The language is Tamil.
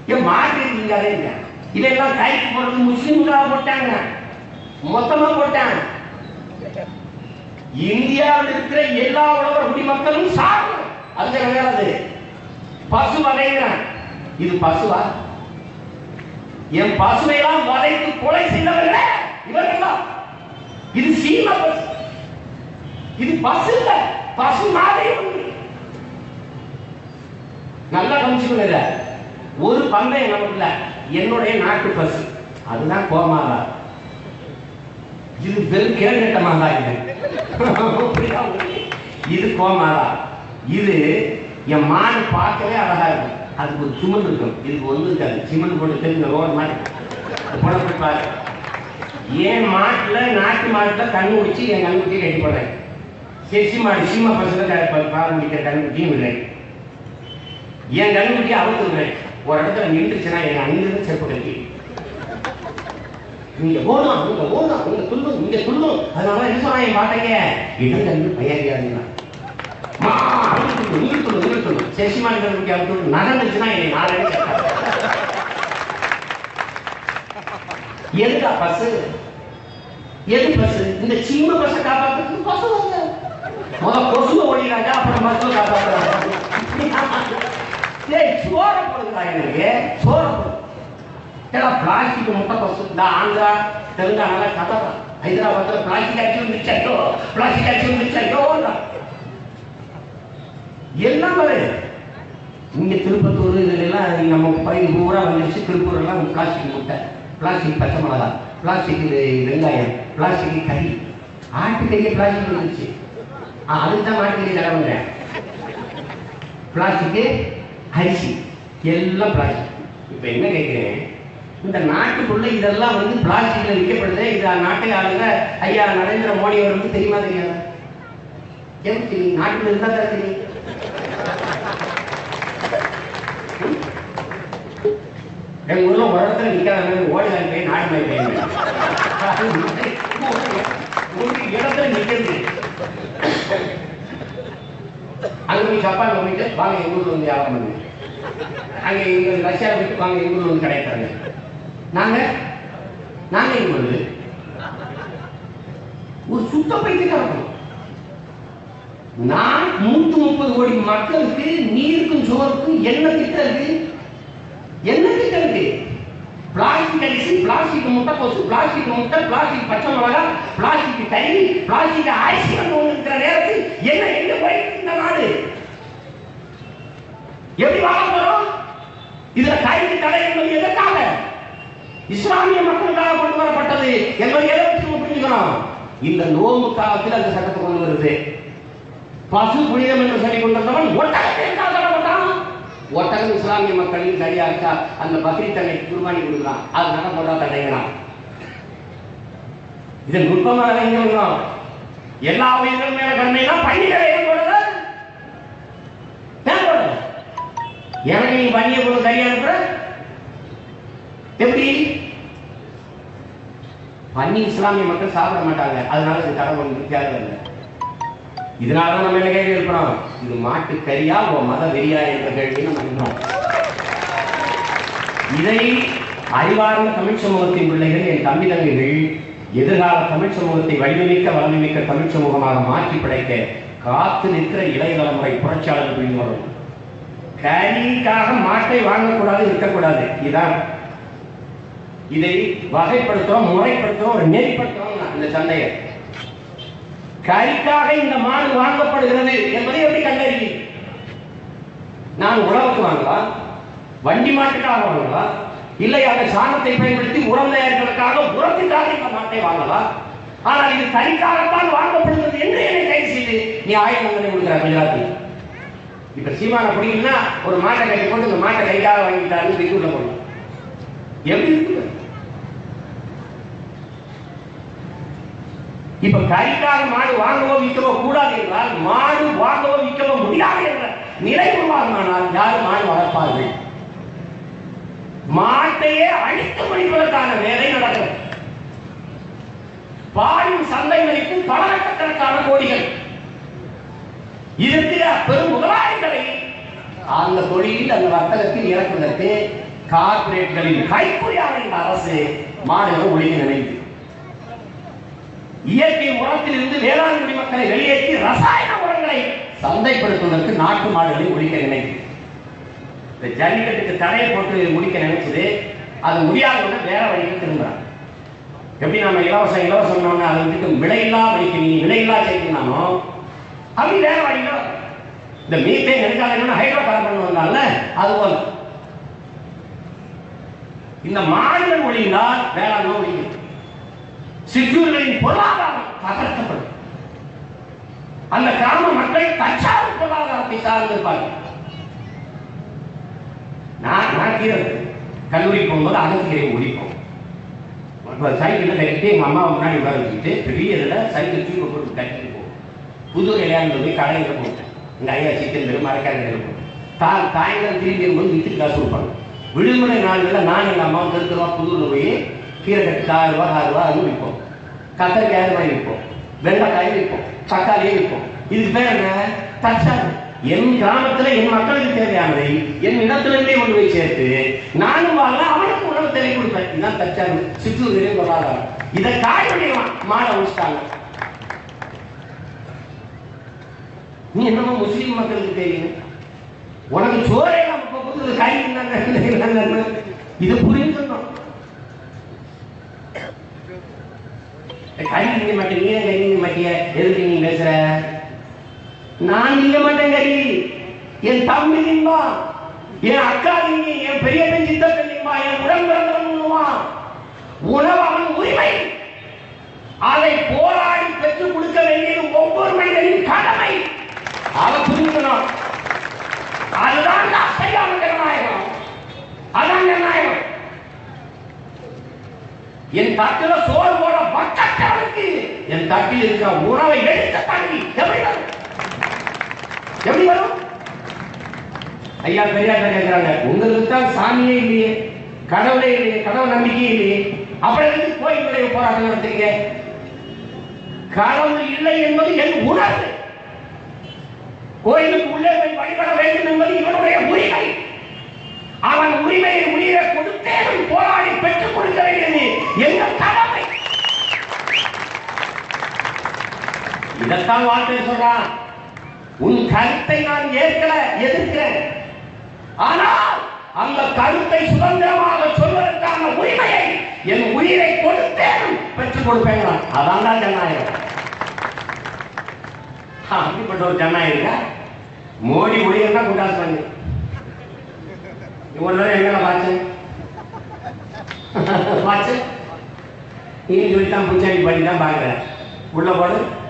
ஏன் மாட்டு இருக்கீங்க அதேங்க இதெல்லாம் கைக்கு போடுறது முஸ்லிம்களாக போட்டாங்க மொத்தமா போட்டாங்க இந்தியாவில் இருக்கிற எல்லா உலக குடிமக்களும் சாகணும் அதுக்கு வேற அது பசு வதைங்கிறான் இது பசுவா என் பசுவையெல்லாம் வதைத்து கொலை செய்தவர்களே இவர்கள்லாம் இது சீம பசு இது பசு இல்ல பசு மாதிரி ஒன்று நல்லா கவனிச்சுக்கொள்ள ஒரு பந்தயம் நமக்கு இல்ல என்னுடைய நாட்டு பசு அதுதான் கோமாதா இது வெறும் கேள்விட்ட மாதா இது புரியுதா உங்களுக்கு? இது கோமாதா இது என் மாடு பார்க்கவே அழகா இருக்கும் அதுக்கு ஒரு சுமல் இருக்கும் இதுக்கு ஒண்ணு இருக்காது சிமெண்ட் போட்டு தெரிஞ்ச ரோடு மாதிரி போட போய் பாரு என் மாட்டுல நாட்டு மாட்டுல கண்ணு முடிச்சு என் கண்ணுக்குட்டி ரெடி பண்ணேன் செசி மாடு சீமா பசங்க பால் முடிக்கிற கண்ணுக்குட்டியும் இல்லை என் கண்ணுக்குட்டி அவுத்துருவேன் ஒரு இடத்துல நின்றுச்சுன்னா என் அங்கிருந்து செருப்பு கட்டி நீங்க ஓடும் நீங்க ஓடும் நீங்க துள்ளும் நீங்க துள்ளும் அதனால என்ன சொன்னா என் பாட்டைங்க இடங்கள்னு பையாரியாதுன்னா மா நீங்க துள்ளும் நீங்க துள்ளும் நீங்க துள்ளும் செசிமான் கண்ணுக்குட்டி அவுத்து நடந்துச்சுன்னா என்னை நாளே எதுக்கா பஸ் எது பஸ் இந்த சீம பஸ்ஸை காப்பாத்துறதுக்கு பஸ் வந்து முத கொசுவை ஓடிடாங்க அப்புறம் பஸ்ஸை காப்பாற்றுறாங்க ஏய் சோற போடுங்களா எனக்கு சோற போடு ஏடா பிளாஸ்டிக் முட்டை பஸ் இந்த ஆந்திரா தெலுங்கானால கதை ஹைதராபாத்ல பிளாஸ்டிக் ஆட்சி வந்துச்சோ பிளாஸ்டிக் ஆட்சி வந்துச்சோ எல்லாம் வருது இங்க திருப்பத்தூர் இதுல எல்லாம் நம்ம பயிர் பூரா வந்துருச்சு திருப்பூர் எல்லாம் பிளாஸ்டிக் முட்டை பிளாஸ்டிக் பச்சை மிளகா பிளாஸ்டிக் வெங்காயம் பிளாஸ்டிக் கறி ஆட்டுக்கறியே பிளாஸ்டிக் வந்துருச்சு ஆ, அதுக்கு தான் மாட்டுக்கறி தரவுங்கிறேன் பிளாஸ்டிக்கு அரிசி எல்லாம் பிளாஸ்டிக் இப்போ என்ன கேட்குறேன் இந்த நாட்டுக்குள்ள இதெல்லாம் வந்து பிளாஸ்டிக்ல விற்கப்படுது இது நாட்டை ஆளுங்க ஐயா நரேந்திர மோடி அவர்களுக்கு தெரியுமா தெரியாதா எனக்கு தெரியும் நாட்டுக்குள்ள இருந்தா தான் தெரியும் எங்க ஊர்ல ஒரு இடத்துல நிக்காத ஓடிதான் போய் நாடு மாதிரி போய் ஒரு இடத்துல நிக்கிறது அங்க போய் ஜப்பான்ல போயிட்டு வாங்க எங்க ஊர்ல வந்து வியாபாரம் பண்ணுங்க அங்க எங்க ரஷ்யா போயிட்டு வாங்க எங்க ஊர்ல வந்து கடை தரங்க நாங்க நாங்க எங்க வருது ஒரு சுத்த பைத்தியக்கார இருக்கணும் நான் நூத்தி முப்பது கோடி மக்களுக்கு நீருக்கும் சோறுக்கும் என்ன திட்டம் இருக்கு என்ன திட்டம் இருக்கு பிளாஸ்டிக் அரிசி பிளாஸ்டிக் முட்டை கொசு பிளாஸ்டிக் முட்டை பிளாஸ்டிக் பச்சை மிளகா பிளாஸ்டிக் கறி பிளாஸ்டிக் அரிசி வந்து ஒண்ணு இருக்கிற நேரத்தில் என்ன எங்க போயிட்டு இந்த நாடு எப்படி வாழ போறோம் இதுல கைது தடை என்பது எதற்காக இஸ்லாமிய மக்களுக்காக கொண்டு வரப்பட்டது என்பதை எதை வச்சு நம்ம புரிஞ்சுக்கணும் இந்த நோம்பு காலத்தில் அந்த சட்டத்தை கொண்டு வருது பசு புனிதம் என்று சொல்லி கொண்டிருந்தவன் ஒட்டகத்தை எதுக்காக தடை போட்டான் ஒட்டகம் இஸ்லாமிய மக்களின் சரியா இருக்கா அந்த பக்ரீத் அன்னைக்கு குர்பானி கொடுக்குறான் அதனால போட்டா தடைகிறான் இது நுட்பமாக விளங்கிக்கணும் எல்லா உயிர்கள் மேல கருணைனா பண்டிகளை ஏன் போடுறது ஏன் போடுறது எனக்கு நீ பண்ணிய பொருள் சரியா இருக்கிற எப்படி பன்னி இஸ்லாமிய மக்கள் சாப்பிட மாட்டாங்க அதனால இது தடை பண்ணி தேவையில்லை இதனால தான் நம்ம என்ன கேள்வி இருக்கிறோம் இது மாட்டு கறியா உன் மத வெறியா என்ற கேள்வியை நம்ம இருக்கிறோம் இதை அறிவார்ந்த தமிழ் சமூகத்தின் பிள்ளைகள் என் தம்பி தங்கைகள் எதிர்கால தமிழ் சமூகத்தை வடிவமைக்க வளமிக்க தமிழ் சமூகமாக மாற்றி படைக்க காத்து நிற்கிற இளைய தலைமுறை புரட்சியாளர்கள் புரிந்து வரணும் கறிக்காக மாட்டை வாங்கக்கூடாது இருக்கக்கூடாது இதான் இதை வகைப்படுத்துறோம் முறைப்படுத்துறோம் ஒரு நெறிப்படுத்துறோம் நான் இந்த சந்தையை கறிக்காக இந்த மாடு வாங்கப்படுகிறது என்பதை எப்படி கண்டறியும் நான் உழவுக்கு வாங்கலாம் வண்டி மாட்டுக்காக வாங்கலாம் இல்லை அந்த சாணத்தை பயன்படுத்தி உரம் தயாரிப்பதற்காக உரத்திற்காக இந்த மாட்டை வாங்கலாம் ஆனால் இது கறிக்காகத்தான் வாங்கப்படுகிறது என்று என்னை கைது செய்து நீ ஆயுதம் தண்டனை கொடுக்குற குஜராத்தில் இப்ப சீமான பிடிக்கணும்னா ஒரு மாட்டை கட்டி போட்டு இந்த மாட்டை கைக்காக வாங்கிட்டாருன்னு திக்குள்ள போடணும் எப்படி இருக்கு இப்ப கறிக்காக மாடு வாங்கவோ விற்கவோ கூடாது என்றால் மாடு வாங்கவோ விற்கவோ முடியாது என்ற நிலை உருவாகுமானால் யாரும் மாடு வளர்ப்பார்கள் மாட்டையே அழித்து முடிப்பதற்கான வேலை நடக்கிறது பாயும் சந்தை மதிப்பு பல லட்சக்கணக்கான கோடிகள் இதற்கு பெரும் முதலாளிகளை அந்த தொழிலில் அந்த வர்த்தகத்தில் இறக்குவதற்கு கார்ப்பரேட்களின் கைக்குறியான இந்த அரசு மாடுகளை ஒழிக்க நினைக்குது இயற்கை உரத்திலிருந்து வேளாண் குடிமக்களை வெளியேற்றி ரசாயன உரங்களை சந்தைப்படுத்துவதற்கு நாட்டு மாடுகளை ஒழிக்க நினைக்குது இந்த ஜல்லிக்கட்டுக்கு தடையை போட்டு முடிக்க நினைச்சது அது முடியாதவங்க வேற வழிக்கு திரும்புறாங்க எப்படி நம்ம இலவசம் இலவசம் அதை விட்டுட்டு விலையில்லா வழிக்கு நீ விலையில்லா சேர்க்கணும்னானோ அப்படி வேற வழியில இந்த மீத்தேன் நெடுஞ்சாலை ஹைட்ரோ கார்பன் வந்தால அது போல இந்த மாடுகள் ஒழிந்தால் வேளாண் ஒழியும் சிற்றூர்களின் பொருளாதாரம் தகர்க்கப்படும் அந்த கிராம மக்கள் தற்சார்பு பொருளாதாரத்தை சார்ந்திருப்பார்கள் நான் நான் கீரை கல்லூரிக்கு போகும்போது அகத்துக்கீரை ஓடிப்போம் இப்போ சைக்கிளில் கட்டிட்டு எங்கள் அம்மா முன்னாடி உட்கார வச்சுக்கிட்டு பெரிய இதில் சைக்கிள் தூக்க போட்டு கட்டிட்டு போவோம் புது இலையாண்டு போய் கடையில் போட்டேன் இந்த ஐயா சிக்கன் பெரும் மரக்கார கடையில் போட்டேன் தா தாயங்கள் திரும்பி வரும்போது வித்துட்டு காசு கொடுப்பாங்க விடுமுறை நாள்களில் நான் எங்கள் அம்மா திருத்துருவா புதூரில் போய் கீரை கட்டு ஆறு ரூபா ஆறு ரூபா அதுவும் விற்போம் கத்தரிக்காய் வாங்கி விற்போம் வெண்டைக்காயும் விற்போம் தக்காளியும் விற்போம் இதுக்கு பேர் என்ன தற்சார்பு என் கிராமத்துல என் மக்களுக்கு தேவையானதை என் இடத்திலிருந்தே கொண்டு போய் சேர்த்து நானும் வாழ அவனுக்கு உணவு தேவை கொடுப்பேன் இதுதான் தற்சார்பு சிற்றூரிலே பொருளாதாரம் இதை காய் மாட ஒழிச்சிட்டாங்க நீ என்னமோ முஸ்லீம் மக்களுக்கு தெரியும் உனக்கு சோறே நம்ம கொடுத்தது கை இருந்தாங்க இது புரிஞ்சுக்கணும் கை நீங்க மாட்டீங்க கை நீங்க மாட்டிய எதுக்கு நீ பேசுற நான் நீங்க மாட்டேன் கை என் தம்பி நீங்கா என் அக்கா நீங்க என் பெரிய பெண் சித்தப்ப நீங்கா என் உடன் பிறந்தவன் உணவு அவன் உரிமை அதை போராடி பெற்றுக் கொடுக்க வேண்டியது ஒவ்வொரு மனிதனின் கடமை அதை புரிஞ்சுக்கணும் அதுதான் சரியான ஜனநாயகம் அதான் ஜனநாயகம் என் தட்டுல சோறு போட பக்கத்தவனுக்கு என் தட்டில் இருக்க உணவை எடுத்த தண்ணி எப்படி வரும் எப்படி வரும் ஐயா பெரியார் கேட்கிறாங்க உங்களுக்கு தான் சாமியே இல்லையே கடவுளே இல்லையே கடவுள் நம்பிக்கையே இல்லையே அப்படி இருந்து கோயிலுடைய போராட்டம் நடத்துறீங்க கடவுள் இல்லை என்பது என் உணர்வு கோயிலுக்கு உள்ளே போய் வழிபட வேண்டும் என்பது இவனுடைய உரிமை அவன் உரிமையை உயிரை கொடுத்தேன் போராடி பெற்றுக் கொடுக்க வேண்டியது எங்கள் கடமை இதைத்தான் வாழ்க்கை சொல்றான் உன் கருத்தை நான் ஏற்கல எதிர்க்கிறேன் ஆனால் அந்த கருத்தை சுதந்திரமாக சொல்வதற்கான உரிமையை என் உயிரை கொடுத்தேன் பெற்றுக் கொடுப்பேன் அதான் தான் ஜனநாயகம் அப்படிப்பட்ட ஒரு ஜனநாயகம் இருக்கா மோடி முடியும் தான் குண்டாஸ் பண்ணி இவ்வளவு நேரம் எங்க பார்த்தேன் பார்த்தேன் நீ சொல்லிட்டான் புச்சாடி பண்ணி தான் பார்க்குறேன் உள்ள போடு